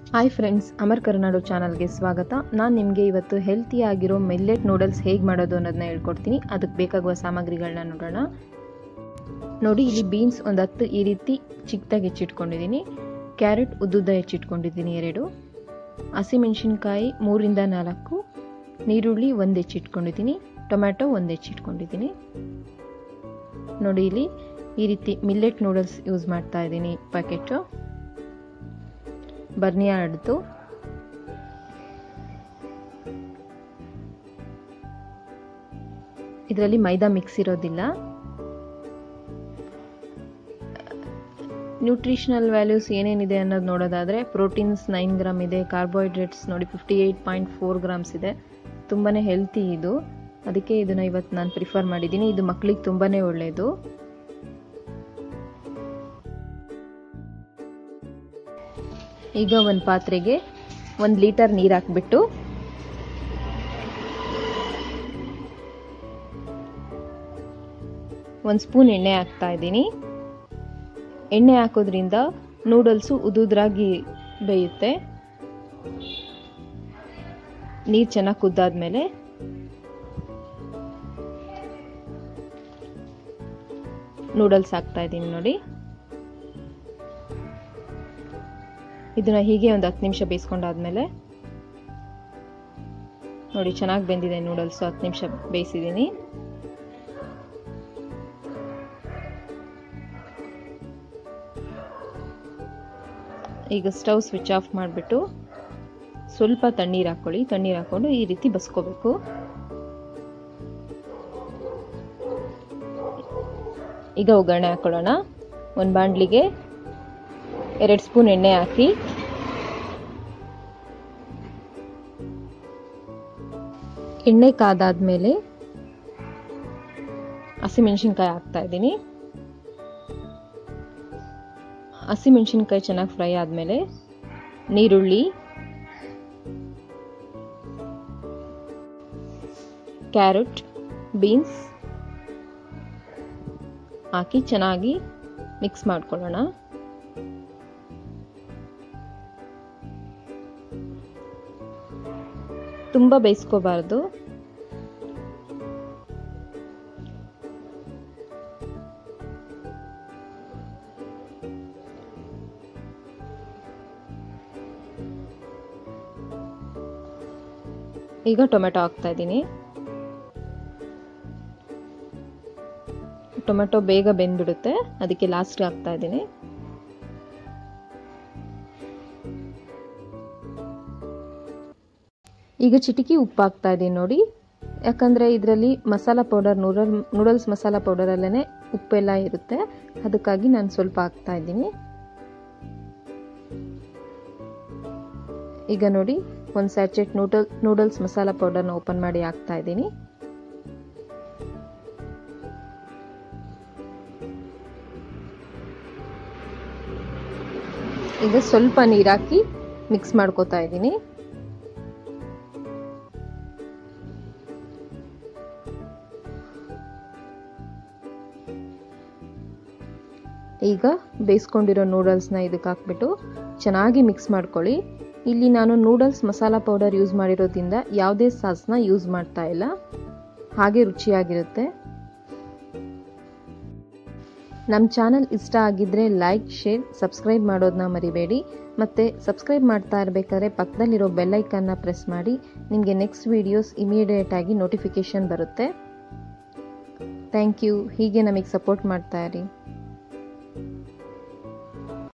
hi friends Amar Karnadu ಚಾನಲ್ಗೆ ಸ್ವಾಗತ ನಾನು ನಿಮಗೆ ಇವತ್ತು ಹೆಲ್ತಿಯಾಗಿರೋ ಮಿಲ್ಲೆಟ್ ನೂಡಲ್ಸ್ ಹೇಗೆ ಮಾಡೋದು ಅನ್ನೋದನ್ನ ಹೇಳ್ಕೊಡ್ತೀನಿ ಅದಕ್ಕೆ ಬೇಕಾಗುವ ಸಾಮಗ್ರಿಗಳನ್ನ ನೋಡೋಣ ನೋಡಿ ಇಲ್ಲಿ ಬೀನ್ಸ್ ಒಂದು ಹತ್ತು ಈ ರೀತಿ ಚಿಕ್ಕದಾಗಿ ಹೆಚ್ಚಿಟ್ಕೊಂಡಿದ್ದೀನಿ ಕ್ಯಾರೆಟ್ ಉದ್ದುದ್ದ ಹೆಚ್ಚಿಟ್ಕೊಂಡಿದ್ದೀನಿ ಎರಡು ಹಸಿಮೆಣಸಿನ್ಕಾಯಿ ಮೂರಿಂದ ನಾಲ್ಕು ನೀರುಳ್ಳಿ ಒಂದು ಹೆಚ್ಚಿಟ್ಕೊಂಡಿದ್ದೀನಿ ಟೊಮ್ಯಾಟೊ ಒಂದು ಹೆಚ್ಚಿಟ್ಕೊಂಡಿದ್ದೀನಿ ನೋಡಿ ಇಲ್ಲಿ ಈ ರೀತಿ ಮಿಲ್ಲೆಟ್ ನೂಡಲ್ಸ್ ಯೂಸ್ ಮಾಡ್ತಾ ಇದ್ದೀನಿ ಪ್ಯಾಕೆಟು ಬರ್ನಿಯಾಡ್ದು ಇದರಲ್ಲಿ ಮೈದಾ ಮಿಕ್ಸ್ ಇರೋದಿಲ್ಲ ನ್ಯೂಟ್ರಿಷನಲ್ ವ್ಯಾಲ್ಯೂಸ್ ಏನೇನಿದೆ ಅನ್ನೋದು ನೋಡೋದಾದರೆ ಪ್ರೋಟೀನ್ಸ್ ನೈನ್ ಗ್ರಾಮ್ ಇದೆ ಕಾರ್ಬೋಹೈಡ್ರೇಟ್ಸ್ ನೋಡಿ fifty eight point four grams ಇದೆ ತುಂಬಾ ಹೆಲ್ತಿ ಇದು ಅದಕ್ಕೆ ಇದನ್ನು ಇವತ್ತು ನಾನು ಪ್ರಿಫರ್ ಮಾಡಿದ್ದೀನಿ ಇದು ಮಕ್ಕಳಿಗೆ ತುಂಬಾ ಒಳ್ಳೆಯದು ಈಗ ಒಂದು ಪಾತ್ರೆಗೆ ಒಂದು ಲೀಟರ್ ನೀರು ಹಾಕ್ಬಿಟ್ಟು ಒಂದು ಸ್ಪೂನ್ ಎಣ್ಣೆ ಹಾಕ್ತಾ ಇದ್ದೀನಿ ಎಣ್ಣೆ ಹಾಕೋದ್ರಿಂದ ನೂಡಲ್ಸು ಉದುದ್ರಾಗಿ ಬೇಯುತ್ತೆ ನೀರು ಚೆನ್ನಾಗಿ ಕುದ್ದಾದ್ಮೇಲೆ ನೂಡಲ್ಸ್ ಹಾಕ್ತಾ ಇದ್ದೀನಿ ನೋಡಿ ಇದನ್ನ ಹೀಗೆ ಒಂದು ಹತ್ತು ನಿಮಿಷ ಬೇಯಿಸ್ಕೊಂಡಾದ್ಮೇಲೆ ನೋಡಿ ಚೆನ್ನಾಗಿ ಬೆಂದಿದೆ ನೂಡಲ್ಸ್ ಹತ್ತು ನಿಮಿಷ ಬೇಯಿಸಿದ್ದೀನಿ ಈಗ ಸ್ಟವ್ ಸ್ವಿಚ್ ಆಫ್ ಮಾಡಿಬಿಟ್ಟು ಸ್ವಲ್ಪ ತಣ್ಣೀರು ಹಾಕ್ಕೊಳ್ಳಿ ತಣ್ಣೀರು ಹಾಕ್ಕೊಂಡು ಈ ರೀತಿ ಬಸ್ಕೋಬೇಕು ಈಗ ಒಗ್ಗರಣೆ ಹಾಕೊಳ್ಳೋಣ ಒಂದು ಬಾಣಲಿಗೆ ಎರಡು ಸ್ಪೂನ್ ಎಣ್ಣೆ ಹಾಕಿ ಎಣ್ಣೆ ಕಾದಾದ್ಮೇಲೆ ಹಸಿಮೆಣಸಿನ್ಕಾಯಿ ಹಾಕ್ತಾ ಇದ್ದೀನಿ ಹಸಿಮೆಣಸಿನ್ಕಾಯಿ ಚೆನ್ನಾಗಿ ಫ್ರೈ ಆದಮೇಲೆ ನೀರುಳ್ಳಿ ಕ್ಯಾರೆಟ್ ಬೀನ್ಸ್ ಹಾಕಿ ಚೆನ್ನಾಗಿ ಮಿಕ್ಸ್ ಮಾಡ್ಕೊಳ್ಳೋಣ ತುಂಬ ಬೇಯಿಸ್ಕೋಬಾರ್ದು ಈಗ ಟೊಮೆಟೊ ಹಾಕ್ತಾ ಇದ್ದೀನಿ ಟೊಮೆಟೊ ಬೇಗ ಬೆಂದ್ಬಿಡುತ್ತೆ ಅದಕ್ಕೆ ಲಾಸ್ಟ್ ಹಾಕ್ತಾ ಇದ್ದೀನಿ ಈಗ ಚಿಟಿಕಿ ಉಪ್ಪು ಹಾಕ್ತಾ ಇದ್ದೀನಿ ನೋಡಿ ಯಾಕಂದರೆ ಇದರಲ್ಲಿ masala powder noodle noodles masala ಪೌಡರಲ್ಲೇ ಉಪ್ಪೆಲ್ಲ ಇರುತ್ತೆ ಅದಕ್ಕಾಗಿ ನಾನು ಸ್ವಲ್ಪ ಹಾಕ್ತಾ ಇದ್ದೀನಿ ಈಗ ನೋಡಿ ಒಂದು ಸ್ಯಾಚೆಟ್ ನೂಡಲ್ ನೂಡಲ್ಸ್ ಮಸಾಲ ಪೌಡರ್ನ ಓಪನ್ ಮಾಡಿ ಹಾಕ್ತಾ ಇದ್ದೀನಿ ಈಗ ಸ್ವಲ್ಪ ನೀರು ಹಾಕಿ ಮಿಕ್ಸ್ ಮಾಡ್ಕೋತಾ ಇದ್ದೀನಿ ಈಗ ಬೇಯಿಸ್ಕೊಂಡಿರೋ ನೂಡಲ್ಸ್ನ ಇದಕ್ಕೆ ಹಾಕ್ಬಿಟ್ಟು ಚೆನ್ನಾಗಿ ಮಿಕ್ಸ್ ಮಾಡ್ಕೊಳ್ಳಿ ಇಲ್ಲಿ ನಾನು ನೂಡಲ್ಸ್ ಮಸಾಲ ಪೌಡರ್ ಯೂಸ್ ಮಾಡಿರೋದ್ರಿಂದ ಯಾವುದೇ ಸಾಸ್ನ ಯೂಸ್ ಮಾಡ್ತಾ ಇಲ್ಲ ಹಾಗೆ ರುಚಿಯಾಗಿರುತ್ತೆ ನಮ್ಮ ಚಾನಲ್ ಇಷ್ಟ ಆಗಿದ್ದರೆ ಲೈಕ್ ಶೇರ್ ಸಬ್ಸ್ಕ್ರೈಬ್ ಮಾಡೋದನ್ನ ಮರಿಬೇಡಿ ಮತ್ತು ಸಬ್ಸ್ಕ್ರೈಬ್ ಮಾಡ್ತಾ ಇರಬೇಕಾದ್ರೆ ಪಕ್ಕದಲ್ಲಿರೋ ಬೆಲ್ಲೈಕನ್ನ ಪ್ರೆಸ್ ಮಾಡಿ ನಿಮಗೆ ನೆಕ್ಸ್ಟ್ ವೀಡಿಯೋಸ್ ಇಮಿಡಿಯೇಟ್ ಆಗಿ ನೋಟಿಫಿಕೇಷನ್ ಬರುತ್ತೆ ಥ್ಯಾಂಕ್ ಯು ಹೀಗೆ ನಮಗೆ ಸಪೋರ್ಟ್ ಮಾಡ್ತಾ ಇರಿ